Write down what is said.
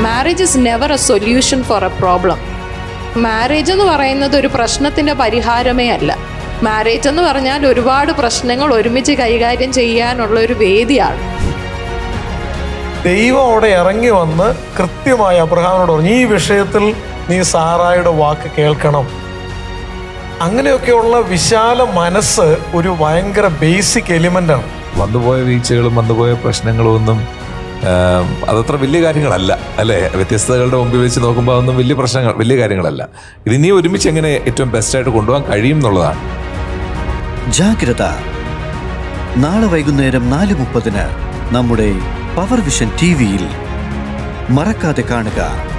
marriage is never a solution for a problem marriage എന്ന് പറയുന്നത് ഒരു പ്രശ്നത്തിൻ്റെ പരിഹാരമേ അല്ല മാരേജ് എന്ന് പറഞ്ഞാൽ ഒരുപാട് പ്രശ്നങ്ങൾ ഒരുമിച്ച് കൈകാര്യം ചെയ്യാനുള്ള ഒരു വേദിയാണ് ദൈവം അവിടെ ഇറങ്ങി വന്ന് കൃത്യമായി അബ്രഹാമിനോട് പറഞ്ഞു ഈ വിഷയത്തിൽ നീ സാറായുടെ വാക്ക് കേൾക്കണം അങ്ങനെയൊക്കെയുള്ള വിശാല മനസ്സ് ഒരു ഭയങ്കര ബേസിക് എലിമെന്റ് ആണ് വന്നുപോയ വീഴ്ചകളും വന്നുപോയ പ്രശ്നങ്ങളും ഒന്നും ആം, അതത്ര വലിയ കാര്യങ്ങളല്ല അല്ലേ വ്യത്യസ്തതകളുടെ മുമ്പിൽ വെച്ച് നോക്കുമ്പോൾ അതൊന്നും വലിയ പ്രശ്നങ്ങൾ വലിയ കാര്യങ്ങളല്ല ഇത് ഇനി ഒരുമിച്ച് എങ്ങനെ ഏറ്റവും ബെസ്റ്റായിട്ട് കൊണ്ടുപോകാൻ കഴിയും എന്നുള്ളതാണ് ജാഗ്രത നാളെ വൈകുന്നേരം നാല് മുപ്പതിന് നമ്മുടെ പവർ വിഷൻ ടി വിയിൽ മറക്കാതെ കാണുക